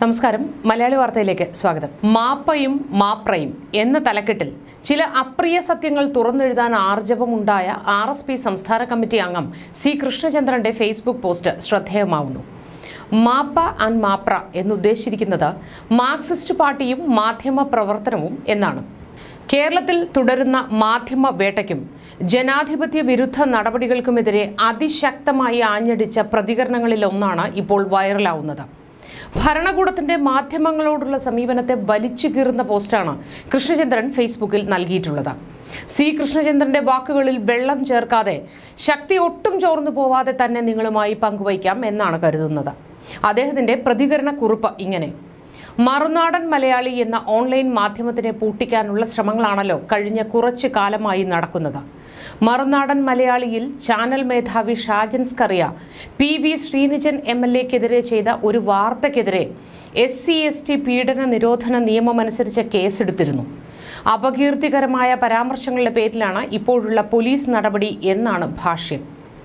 നമസ്കാരം മലയാളി വാർത്തയിലേക്ക് സ്വാഗതം മാപ്പയും മാപ്രയും എന്ന തലക്കെട്ടിൽ ചില അപ്രിയ സത്യങ്ങൾ തുറന്നെഴുതാൻ ആർജവമുണ്ടായ ആർ എസ് പി സംസ്ഥാന കമ്മിറ്റി അംഗം സി കൃഷ്ണചന്ദ്രന്റെ ഫേസ്ബുക്ക് പോസ്റ്റ് ശ്രദ്ധേയമാവുന്നു മാപ്പ ആൻഡ് മാപ്ര എന്നുദ്ദേശിച്ചിരിക്കുന്നത് മാർക്സിസ്റ്റ് പാർട്ടിയും മാധ്യമ പ്രവർത്തനവും എന്നാണ് കേരളത്തിൽ തുടരുന്ന മാധ്യമ വേട്ടയ്ക്കും ജനാധിപത്യ വിരുദ്ധ നടപടികൾക്കുമെതിരെ അതിശക്തമായി ആഞ്ഞടിച്ച പ്രതികരണങ്ങളിലൊന്നാണ് ഇപ്പോൾ വൈറലാവുന്നത് ഭരണകൂടത്തിന്റെ മാധ്യമങ്ങളോടുള്ള സമീപനത്തെ വലിച്ചു കീറുന്ന പോസ്റ്റാണ് കൃഷ്ണചന്ദ്രൻ ഫേസ്ബുക്കിൽ നൽകിയിട്ടുള്ളത് സി കൃഷ്ണചന്ദ്രന്റെ വാക്കുകളിൽ വെള്ളം ചേർക്കാതെ ശക്തി ഒട്ടും ചോർന്നു പോവാതെ തന്നെ നിങ്ങളുമായി പങ്കുവയ്ക്കാം എന്നാണ് കരുതുന്നത് അദ്ദേഹത്തിന്റെ പ്രതികരണ കുറിപ്പ് ഇങ്ങനെ മറുനാടൻ മലയാളി എന്ന ഓൺലൈൻ മാധ്യമത്തിനെ പൂട്ടിക്കാനുള്ള ശ്രമങ്ങളാണല്ലോ കഴിഞ്ഞ കുറച്ചു കാലമായി നടക്കുന്നത് മറുനാടൻ മലയാളിയിൽ ചാനൽ മേധാവി Shajan Skariah P V Sreenijan M L എക്കെതിരെ ചെയ്ത ഒരു വാർത്തയ്ക്കെതിരെ എസ് സി എസ് ടി പീഡന നിരോധന നിയമമനുസരിച്ച് കേസെടുത്തിരുന്നു അപകീർത്തികരമായ പരാമർശങ്ങളുടെ പേരിലാണ് ഇപ്പോഴുള്ള പോലീസ് നടപടി എന്നാണ് ഭാഷ്യം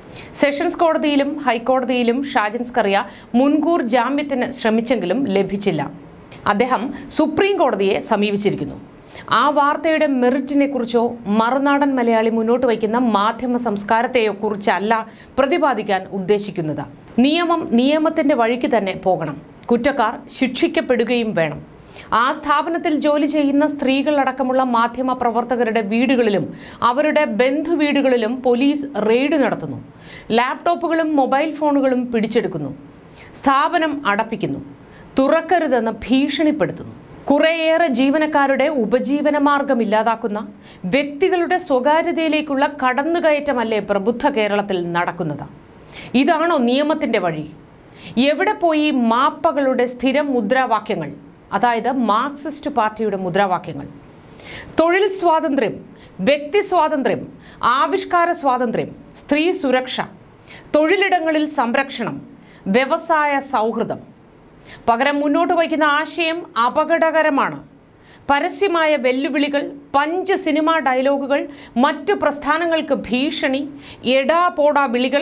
സെഷൻസ് കോടതിയിലും ഹൈക്കോടതിയിലും ഷാജൻ സ്കറിയ മുൻകൂർ ജാമ്യത്തിന് ശ്രമിച്ചെങ്കിലും ലഭിച്ചില്ല അദ്ദേഹം സുപ്രീം കോടതിയെ സമീപിച്ചിരിക്കുന്നു ആ വാർത്തയുടെ മെറിറ്റിനെ കുറിച്ചോ മറുനാടൻ മലയാളി മുന്നോട്ട് വയ്ക്കുന്ന മാധ്യമ സംസ്കാരത്തെയോ കുറിച്ചല്ല പ്രതിപാദിക്കാൻ ഉദ്ദേശിക്കുന്നത് നിയമം നിയമത്തിന്റെ വഴിക്ക് തന്നെ പോകണം കുറ്റക്കാർ ശിക്ഷിക്കപ്പെടുകയും വേണം ആ സ്ഥാപനത്തിൽ ജോലി ചെയ്യുന്ന സ്ത്രീകളടക്കമുള്ള മാധ്യമ പ്രവർത്തകരുടെ വീടുകളിലും അവരുടെ ബന്ധുവീടുകളിലും പോലീസ് റെയ്ഡ് നടത്തുന്നു ലാപ്ടോപ്പുകളും മൊബൈൽ ഫോണുകളും പിടിച്ചെടുക്കുന്നു സ്ഥാപനം അടപ്പിക്കുന്നു തുറക്കരുതെന്ന് ഭീഷണിപ്പെടുത്തുന്നു കുറേയേറെ ജീവനക്കാരുടെ ഉപജീവന മാർഗം ഇല്ലാതാക്കുന്ന വ്യക്തികളുടെ സ്വകാര്യതയിലേക്കുള്ള കടന്നുകയറ്റമല്ലേ പ്രബുദ്ധ കേരളത്തിൽ നടക്കുന്നത് ഇതാണോ നിയമത്തിന്റെ വഴി എവിടെ പോയി മാപ്പകളുടെ സ്ഥിരം മുദ്രാവാക്യങ്ങൾ അതായത് മാർക്സിസ്റ്റ് പാർട്ടിയുടെ മുദ്രാവാക്യങ്ങൾ തൊഴിൽ സ്വാതന്ത്ര്യം വ്യക്തി സ്വാതന്ത്ര്യം ആവിഷ്കാര സ്വാതന്ത്ര്യം സ്ത്രീ സുരക്ഷ തൊഴിലിടങ്ങളിൽ സംരക്ഷണം വ്യവസായ സൗഹൃദം പകരം മുന്നോട്ട് വയ്ക്കുന്ന ആശയം അപകടകരമാണ് പരസ്യമായ വെല്ലുവിളികൾ പഞ്ച് സിനിമാ ഡയലോഗുകൾ മറ്റു പ്രസ്ഥാനങ്ങൾക്ക് ഭീഷണി എടാ പോടാ വിളികൾ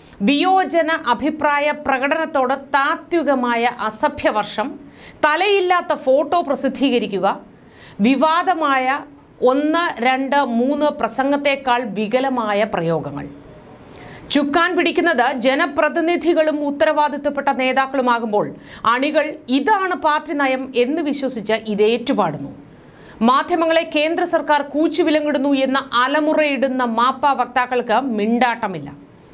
വിയോജന അഭിപ്രായ പ്രകടനത്തോട് താത്വികമായ അസഭ്യവർഷം തലയില്ലാത്ത ഫോട്ടോ പ്രസിദ്ധീകരിക്കുക വിവാദമായ ഒന്ന് രണ്ട് മൂന്ന് പ്രസംഗത്തേക്കാൾ വികലമായ പ്രയോഗങ്ങൾ ചുക്കാൻ പിടിക്കുന്നത് ജനപ്രതിനിധികളും ഉത്തരവാദിത്തപ്പെട്ട നേതാക്കളുമാകുമ്പോൾ അണികൾ ഇതാണ് പാർട്ടി നയം എന്ന് വിശ്വസിച്ച് ഇത് ഏറ്റുപാടുന്നു മാധ്യമങ്ങളെ കേന്ദ്ര സർക്കാർ കൂച്ചുവിലങ്ങിടുന്നു എന്ന അലമുറയിടുന്ന മാപ്പ വക്താക്കൾക്ക് മിണ്ടാട്ടമില്ല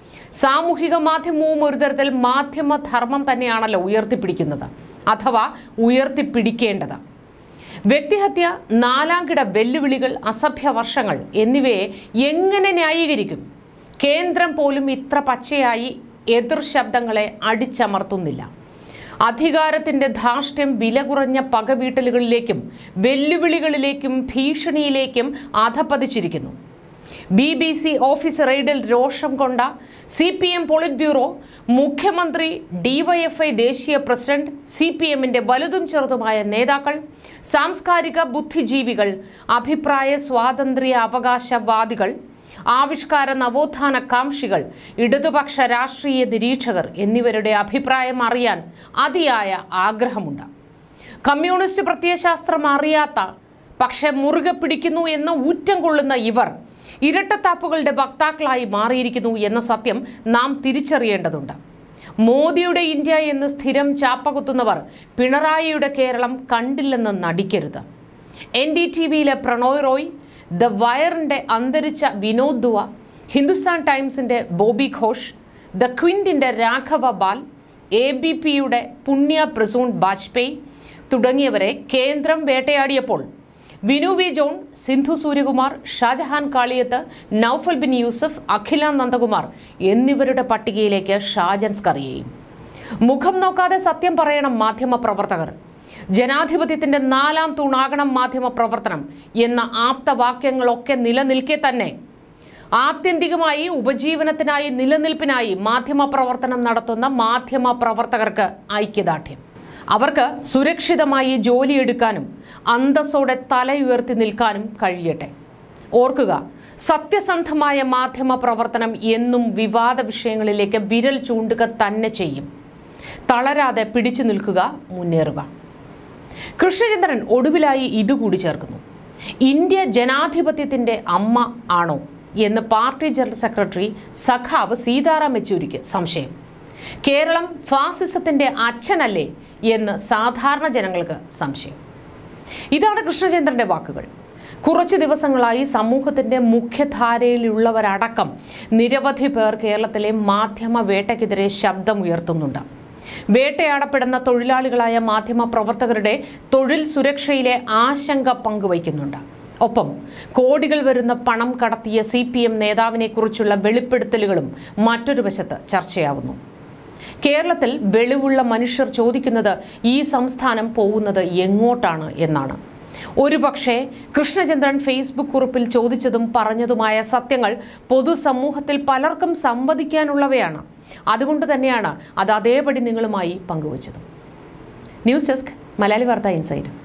സാമൂഹിക മാധ്യമവും ഒരു തരത്തിൽ മാധ്യമധർമ്മം തന്നെയാണല്ലോ ഉയർത്തിപ്പിടിക്കുന്നത് അഥവാ ഉയർത്തിപ്പിടിക്കേണ്ടത് വ്യക്തിഹത്യ നാലാംകിട വെല്ലുവിളികൾ അസഭ്യവർഷങ്ങൾ എന്നിവയെ എങ്ങനെ ന്യായീകരിക്കും കേന്ദ്രം പോലും ഇത്ര പച്ചയായി എതിർ ശബ്ദങ്ങളെ അടിച്ചമർത്തുന്നില്ല അധികാരത്തിന്റെ ധാർഷ്ട്യം വില കുറഞ്ഞ പകവീട്ടലുകളിലേക്കും വെല്ലുവിളികളിലേക്കും ഭീഷണിയിലേക്കും അധപ്പതിച്ചിരിക്കുന്നു ബി ബി സി ഓഫീസ് റെയ്ഡിൽ രോഷം കൊണ്ട C P M politburo മുഖ്യമന്ത്രി ഡിവൈഎഫ്ഐ ദേശീയ പ്രസിഡന്റ് സി പി എമ്മിന്റെ വലുതും ചെറുതുമായ നേതാക്കൾ സാംസ്കാരിക ബുദ്ധിജീവികൾ അഭിപ്രായ സ്വാതന്ത്ര്യ അവകാശവാദികൾ ആവിഷ്കാര നവോത്ഥാന കാംക്ഷികൾ ഇടതുപക്ഷ രാഷ്ട്രീയ നിരീക്ഷകർ എന്നിവരുടെ അഭിപ്രായം അറിയാൻ അതിയായ ആഗ്രഹമുണ്ട് കമ്മ്യൂണിസ്റ്റ് പ്രത്യയശാസ്ത്രം അറിയാത്ത പക്ഷെ മുറുകെ പിടിക്കുന്നു എന്ന് ഊറ്റം കൊള്ളുന്ന ഇവർ ഇരട്ടത്താപ്പുകളുടെ വക്താക്കളായി മാറിയിരിക്കുന്നു എന്ന സത്യം നാം തിരിച്ചറിയേണ്ടതുണ്ട് മോദിയുടെ ഇന്ത്യ എന്ന് സ്ഥിരം ചാപ്പകുത്തുന്നവർ പിണറായിയുടെ കേരളം കണ്ടില്ലെന്ന് നടിക്കരുത് എൻ ഡി ടി വിയിലെ പ്രണോയ് റോയ് ദ വയറിൻ്റെ അന്തരിച്ച വിനോദ് ദുവ ഹിന്ദുസ്ഥാൻ ടൈംസിൻ്റെ ബോബി ഘോഷ് ദ ക്വിൻറ്റിൻ്റെ രാഘവ ബാൽ എ ബി പിയുടെ പുണ്യ പ്രസൂൺ ബാജ്പേയി തുടങ്ങിയവരെ കേന്ദ്രം വേട്ടയാടിയപ്പോൾ വിനു വി ജോൺ സിന്ധു സൂര്യകുമാർ ഷാജഹാൻ കാളിയത്ത് നൌഫൽ ബിൻ യൂസഫ് അഖില നന്ദകുമാർ എന്നിവരുടെ പട്ടികയിലേക്ക് ഷാജൻ സ്കറിയെയും മുഖം നോക്കാതെ സത്യം പറയണം മാധ്യമ പ്രവർത്തകർ ജനാധിപത്യത്തിന്റെ നാലാം തൂണാകണം മാധ്യമ പ്രവർത്തനം എന്ന ആപ്തവാക്യങ്ങളൊക്കെ നിലനിൽക്കെ തന്നെ ആത്യന്തികമായി ഉപജീവനത്തിനായി നിലനിൽപ്പിനായി മാധ്യമ പ്രവർത്തനം നടത്തുന്ന മാധ്യമ പ്രവർത്തകർക്ക് ഐക്യദാർഢ്യം അവർക്ക് സുരക്ഷിതമായി ജോലിയെടുക്കാനും അന്തസ്സോടെ തലയുയർത്തി നിൽക്കാനും കഴിയട്ടെ ഓർക്കുക സത്യസന്ധമായ മാധ്യമ പ്രവർത്തനം എന്നും വിവാദ വിഷയങ്ങളിലേക്ക് വിരൽ ചൂണ്ടുക തന്നെ ചെയ്യും തളരാതെ പിടിച്ചു നിൽക്കുക മുന്നേറുക കൃഷ്ണചന്ദ്രൻ ഒടുവിലായി ഇതുകൂടി ചേർക്കുന്നു ഇന്ത്യ ജനാധിപത്യത്തിൻ്റെ അമ്മ ആണോ എന്ന് പാർട്ടി ജനറൽ സെക്രട്ടറി സഖാവ് സീതാറാം യെച്ചൂരിക്ക് സംശയം കേരളം ഫാസിസത്തിൻ്റെ അച്ഛനല്ലേ എന്ന് സാധാരണ ജനങ്ങൾക്ക് സംശയം ഇതാണ് കൃഷ്ണചന്ദ്രന്റെ വാക്കുകൾ കുറച്ച് ദിവസങ്ങളായി സമൂഹത്തിന്റെ മുഖ്യധാരയിലുള്ളവരടക്കം നിരവധി പേർ കേരളത്തിലെ മാധ്യമ വേട്ടയ്ക്കെതിരെ ശബ്ദമുയർത്തുന്നുണ്ട് വേട്ടയാടപ്പെടുന്ന തൊഴിലാളികളായ മാധ്യമ പ്രവർത്തകരുടെ തൊഴിൽ സുരക്ഷയിലെ ആശങ്ക പങ്കുവയ്ക്കുന്നുണ്ട് ഒപ്പം കോടികൾ വരുന്ന പണം കടത്തിയ സി പി എം നേതാവിനെക്കുറിച്ചുള്ള വെളിപ്പെടുത്തലുകളും മറ്റൊരു വശത്ത് ചർച്ചയാവുന്നു കേരളത്തിൽ വെളിവുള്ള മനുഷ്യർ ചോദിക്കുന്നത് ഈ സംസ്ഥാനം പോകുന്നത് എങ്ങോട്ടാണ് എന്നാണ് ഒരുപക്ഷെ കൃഷ്ണചന്ദ്രൻ ഫേസ്ബുക്ക് കുറിപ്പിൽ ചോദിച്ചതും പറഞ്ഞതുമായ സത്യങ്ങൾ പൊതുസമൂഹത്തിൽ പലർക്കും സംവദിക്കാനുള്ളവയാണ് അതുകൊണ്ട് തന്നെയാണ് അത് അതേപടി നിങ്ങളുമായി പങ്കുവച്ചത് ന്യൂസ് ഡെസ്ക് മലയാളി വാർത്ത ഇൻസൈറ്റ്